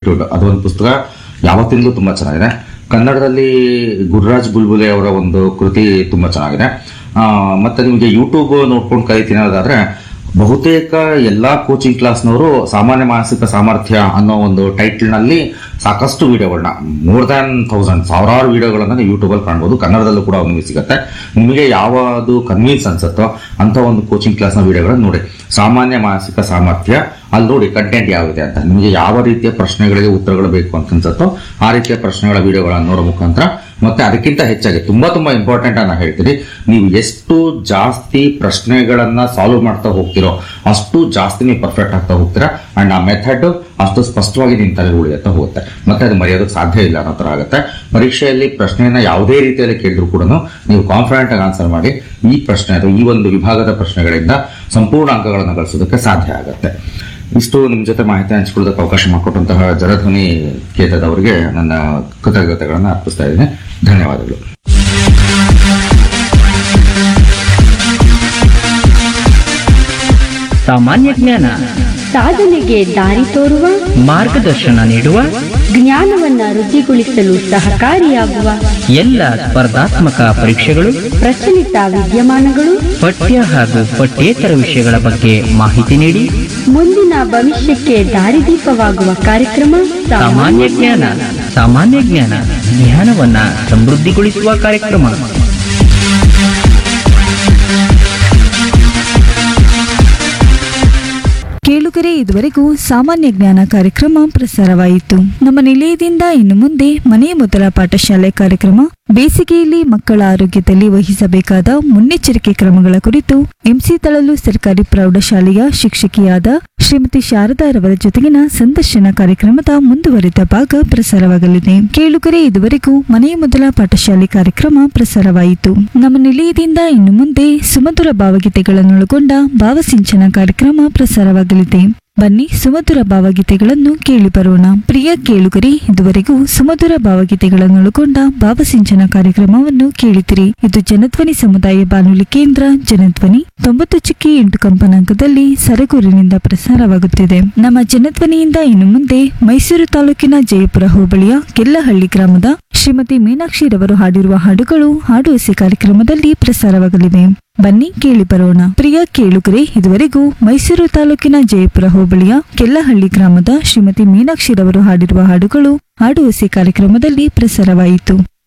solitude ಅದೊಂದು ಪುಸ್ತಕ ಯಾವತ್ತಿಂದಲೂ ತುಂಬಾ ಚೆನ್ನಾಗಿದೆ ಕನ್ನಡದಲ್ಲಿ ಗುರುರಾಜ್ ಬುಲ್ಬುಲೆ ಅವರ ಒಂದು ಕೃತಿ ತುಂಬಾ ಚೆನ್ನಾಗಿದೆ ಆ, ಮತ್ತೆ ನಿಮಗೆ ಯೂಟ್ಯೂಬ್ ನೋಡ್ಕೊಂಡು ಕಲಿತೀನಿ ಅನ್ನೋದಾದ್ರೆ ಬಹುತೇಕ ಎಲ್ಲಾ ಕೋಚಿಂಗ್ ಕ್ಲಾಸ್ನವರು ಸಾಮಾನ್ಯ ಮಾನಸಿಕ ಸಾಮರ್ಥ್ಯ ಅನ್ನೋ ಒಂದು ಟೈಟಲ್ ನಲ್ಲಿ ಸಾಕಷ್ಟು ವಿಡಿಯೋಗಳನ್ನ ಮೋರ್ ದ್ಯಾನ್ ಥೌಸಂಡ್ ಸಾವಿರಾರು ವಿಡಿಯೋಗಳನ್ನ ನೀವು ಯೂಟ್ಯೂಬ್ ಅಲ್ಲಿ ಕಾಣ್ಬೋದು ಕನ್ನಡದಲ್ಲೂ ಕೂಡ ನಿಮಗೆ ಸಿಗುತ್ತೆ ನಿಮಗೆ ಯಾವುದು ಕನ್ವೀನ್ಸ್ ಅನ್ಸುತ್ತೋ ಅಂತ ಒಂದು ಕೋಚಿಂಗ್ ಕ್ಲಾಸ್ನ ವಿಡಿಯೋಗಳನ್ನ ನೋಡಿ ಸಾಮಾನ್ಯ ಮಾನಸಿಕ ಸಾಮರ್ಥ್ಯ ಅಲ್ಲಿ ನೋಡಿ ಕಂಟೆಂಟ್ ಯಾವಿದೆ ಅಂತ ನಿಮಗೆ ಯಾವ ರೀತಿಯ ಪ್ರಶ್ನೆಗಳಿಗೆ ಉತ್ತರಗಳು ಬೇಕು ಅಂತ ಅನ್ಸುತ್ತೋ ಆ ರೀತಿಯ ಪ್ರಶ್ನೆಗಳ ವಿಡಿಯೋಗಳನ್ನ ನೋಡೋ ಮುಖಾಂತರ ಮತ್ತೆ ಅದಕ್ಕಿಂತ ಹೆಚ್ಚಾಗಿ ತುಂಬಾ ತುಂಬಾ ಇಂಪಾರ್ಟೆಂಟ್ ಅನ್ನ ಹೇಳ್ತೀನಿ ನೀವು ಎಷ್ಟು ಜಾಸ್ತಿ ಪ್ರಶ್ನೆಗಳನ್ನ ಸಾಲ್ವ್ ಮಾಡ್ತಾ ಹೋಗ್ತಿರೋ ಅಷ್ಟು ಜಾಸ್ತಿ ನೀವು ಪರ್ಫೆಕ್ಟ್ ಆಗ್ತಾ ಹೋಗ್ತೀರಾ ಅಂಡ್ ಆ ಮೆಥಡ್ ಅಷ್ಟು ಸ್ಪಷ್ಟವಾಗಿ ನಿಮ್ ತಲೆ ಉಳಿಯುತ್ತಾ ಹೋಗುತ್ತೆ ಮತ್ತೆ ಅದು ಮರೆಯೋದಕ್ಕೆ ಸಾಧ್ಯ ಇಲ್ಲ ಅನ್ನೋ ತರ ಆಗುತ್ತೆ ಪರೀಕ್ಷೆಯಲ್ಲಿ ಪ್ರಶ್ನೆಯನ್ನ ಯಾವುದೇ ರೀತಿಯಲ್ಲಿ ಕೇಳಿದ್ರು ಕೂಡ ನೀವು ಕಾನ್ಫಿಡೆಂಟ್ ಆಗಿ ಆನ್ಸರ್ ಮಾಡಿ ಈ ಪ್ರಶ್ನೆ ಅಥವಾ ಈ ಒಂದು ವಿಭಾಗದ ಪ್ರಶ್ನೆಗಳಿಂದ ಸಂಪೂರ್ಣ ಅಂಕಗಳನ್ನು ಗಳಿಸೋದಕ್ಕೆ ಸಾಧ್ಯ ಆಗುತ್ತೆ ಇಷ್ಟು ನಿಮ್ ಜೊತೆ ಮಾಹಿತಿ ಹಂಚಿಕೊಳ್ಳೋದಕ್ಕೆ ಅವಕಾಶ ಮಾಡಿಕೊಟ್ಟಂತಹ ಜಲಧ್ವನಿ ಕೇತದವರಿಗೆ ನನ್ನ ಕೃತಜ್ಞತೆಗಳನ್ನು ಅರ್ಪಿಸ್ತಾ ಇದ್ದೀನಿ ಧನ್ಯವಾದಗಳು ಸಾಮಾನ್ಯ ಜ್ಞಾನ ಸಾಧನೆಗೆ ದಾರಿ ತೋರುವ ಮಾರ್ಗದರ್ಶನ ನೀಡುವ ಜ್ಞಾನವನ್ನ ವೃದ್ಧಿಗೊಳಿಸಲು ಸಹಕಾರಿಯಾಗುವ ಎಲ್ಲ ಸ್ಪರ್ಧಾತ್ಮಕ ಪರೀಕ್ಷೆಗಳು ಪ್ರಚಲಿತ ವಿದ್ಯಮಾನಗಳು ಪಠ್ಯ ಹಾಗೂ ಪಠ್ಯೇತರ ವಿಷಯಗಳ ಬಗ್ಗೆ ಮಾಹಿತಿ ನೀಡಿ ಮುಂದಿನ ಭವಿಷ್ಯಕ್ಕೆ ದಾರಿದೀಪವಾಗುವ ಕಾರ್ಯಕ್ರಮ ಸಾಮಾನ್ಯ ಜ್ಞಾನ ಸಾಮಾನ್ಯ ಜ್ಞಾನ ಜ್ಞಾನವನ್ನ ಸಮೃದ್ಧಿಗೊಳಿಸುವ ಕಾರ್ಯಕ್ರಮ ಕೇಳುಗರೆ ಇದುವರೆಗೂ ಸಾಮಾನ್ಯ ಜ್ಞಾನ ಕಾರ್ಯಕ್ರಮ ಪ್ರಸಾರವಾಯಿತು ನಮ್ಮ ನಿಲಯದಿಂದ ಇನ್ನು ಮುಂದೆ ಮನೆ ಮೊದಲ ಪಾಠಶಾಲೆ ಕಾರ್ಯಕ್ರಮ ಬೇಸಿಗೆಯಲ್ಲಿ ಮಕ್ಕಳ ಆರೋಗ್ಯದಲ್ಲಿ ವಹಿಸಬೇಕಾದ ಮುನ್ನೆಚ್ಚರಿಕೆ ಕ್ರಮಗಳ ಕುರಿತು ಎಂಸಿ ತಳಲು ಸರ್ಕಾರಿ ಪ್ರೌಢಶಾಲೆಯ ಶಿಕ್ಷಕಿಯಾದ ಶ್ರೀಮತಿ ಶಾರದಾರವರ ಜೊತೆಗಿನ ಸಂದರ್ಶನ ಕಾರ್ಯಕ್ರಮದ ಮುಂದುವರಿದ ಭಾಗ ಪ್ರಸಾರವಾಗಲಿದೆ ಕೇಳುಗರೆ ಇದುವರೆಗೂ ಮನೆ ಮೊದಲ ಪಾಠಶಾಲೆ ಕಾರ್ಯಕ್ರಮ ಪ್ರಸಾರವಾಯಿತು ನಮ್ಮ ನಿಲಯದಿಂದ ಇನ್ನು ಮುಂದೆ ಸುಮಧುರ ಭಾವಗೀತೆಗಳನ್ನೊಳಗೊಂಡ ಭಾವಸಿಂಚನ ಕಾರ್ಯಕ್ರಮ ಪ್ರಸಾರವಾಗಲಿದೆ ಬನ್ನಿ ಸುಮಧುರ ಭಾವಗೀತೆಗಳನ್ನು ಕೇಳಿ ಬರೋಣ ಪ್ರಿಯ ಕೇಳುಗರಿ ಇದುವರೆಗೂ ಸುಮಧುರ ಭಾವಗೀತೆಗಳನ್ನೊಳಗೊಂಡ ಭಾವಸಿಂಚನ ಕಾರ್ಯಕ್ರಮವನ್ನು ಕೇಳಿದಿರಿ ಇದು ಜನಧ್ವನಿ ಸಮುದಾಯ ಬಾನುಲಿ ಕೇಂದ್ರ ಜನಧ್ವನಿ ತೊಂಬತ್ತು ಚಿಕ್ಕಿ ಎಂಟು ಕಂಪನಾಂಕದಲ್ಲಿ ಸರಗೂರಿನಿಂದ ಪ್ರಸಾರವಾಗುತ್ತಿದೆ ನಮ್ಮ ಜನಧ್ವನಿಯಿಂದ ಇನ್ನು ಮುಂದೆ ಮೈಸೂರು ತಾಲೂಕಿನ ಜಯಪುರ ಹೋಬಳಿಯ ಕೆಲ್ಲಹಳ್ಳಿ ಗ್ರಾಮದ ಶ್ರೀಮತಿ ಮೀನಾಕ್ಷಿರವರು ಹಾಡಿರುವ ಹಾಡುಗಳು ಹಾಡುವಸಿ ಕಾರ್ಯಕ್ರಮದಲ್ಲಿ ಪ್ರಸಾರವಾಗಲಿವೆ ಬನ್ನಿ ಕೇಳಿ ಬರೋಣ ಪ್ರಿಯ ಕೇಳುಗರೆ ಇದುವರೆಗೂ ಮೈಸೂರು ತಾಲೂಕಿನ ಜಯಪುರ ಹೋಬಳಿಯ ಕೆಲ್ಲಹಳ್ಳಿ ಗ್ರಾಮದ ಶ್ರೀಮತಿ ಮೀನಾಕ್ಷಿರವರು ಹಾಡಿರುವ ಹಾಡುಗಳು ಹಾಡುವಸಿ ಕಾರ್ಯಕ್ರಮದಲ್ಲಿ ಪ್ರಸಾರವಾಯಿತು